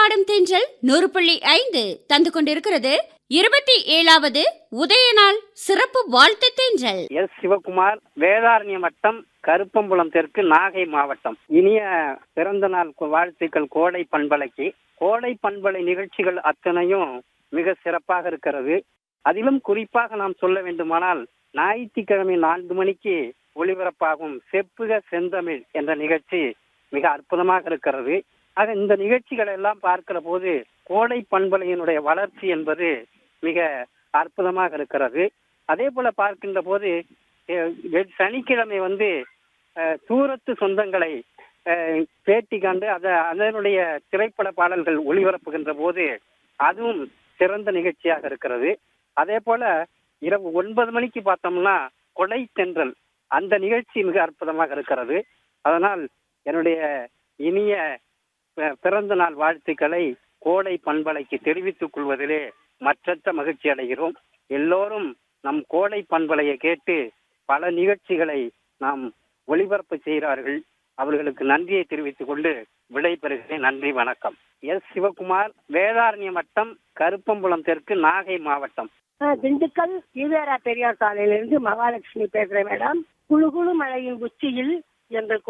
பாடும் தென்றல் நூறு புள்ளி ஐந்து தந்து கொண்டிருக்கிறது இருபத்தி ஏழாவது உதயநாள் சிறப்பு வாழ்த்து தென்றல் எஸ் சிவகுமார் வேதாரண்ய வட்டம் கருப்பம்புலம் தெற்கு நாகை மாவட்டம் இனிய பிறந்த நாள் கு- வாழ்த்துக்கள் கோடை பண்பலைக்கு கோடை பண்பலை நிகழ்ச்சிகள் அத்தனையும் மிக சிறப்பாக இருக்கிறது அதிலும் குறிப்பாக நாம் சொல்ல வேண்டுமானால் ஞாயிற்றுக்கிழமை நான்கு மணிக்கு ஒளிபரப்பாகும் செப்புக செந்தமிழ் என்ற நிகழ்ச்சி மிக அற்புதமாக இருக்கிறது ஆக இந்த நிகழ்ச்சிகளை எல்லாம் பார்க்கிற போது கோடை பண்பலையினுடைய வளர்ச்சி என்பது மிக அற்புதமாக இருக்கிறது அதே போல பார்க்கின்ற போது அஹ், வெ- சனிக்கிழமை வந்து அஹ், தூரத்து சொந்தங்களை அஹ், பேட்டி கண்டு அத அதனுடைய திரைப்பட பாடல்கள் ஒளிபரப்புகின்ற போது அதுவும் சிறந்த நிகழ்ச்சியாக இருக்கிறது அதே போல இரவு ஒன்பது மணிக்கு பார்த்தோம்னா கொடை தென்றல் அந்த நிகழ்ச்சி மிக அற்புதமாக இருக்கிறது அதனால் என்னுடைய இனிய பி- பிறந்த நாள் வாழ்த்துக்களை கோடை பண்பலைக்கு தெரிவித்துக் கொள்வதிலே மற்றற்ற மகிழ்ச்சி அடைகிறோம் எல்லோரும் நம் கோடை பண்பலையை கேட்டு பல நிகழ்ச்சிகளை நாம் ஒளிபரப்பு செய்கிறார்கள் அவர்களுக்கு நன்றியை தெரிவித்துக் கொண்டு விடைபெறுகிறேன் நன்றி வணக்கம் எஸ் சிவகுமார் வேதாரண்ய வட்டம் கருப்பம்புலம் தெற்கு நாகை மாவட்டம் ஆ, திண்டுக்கல் ஈவேரா பெரியார் சாலையிலிருந்து மகாலட்சுமி பேசுறேன் மேடம் குழு குழு மழையின் உச்சியில் எங்கள்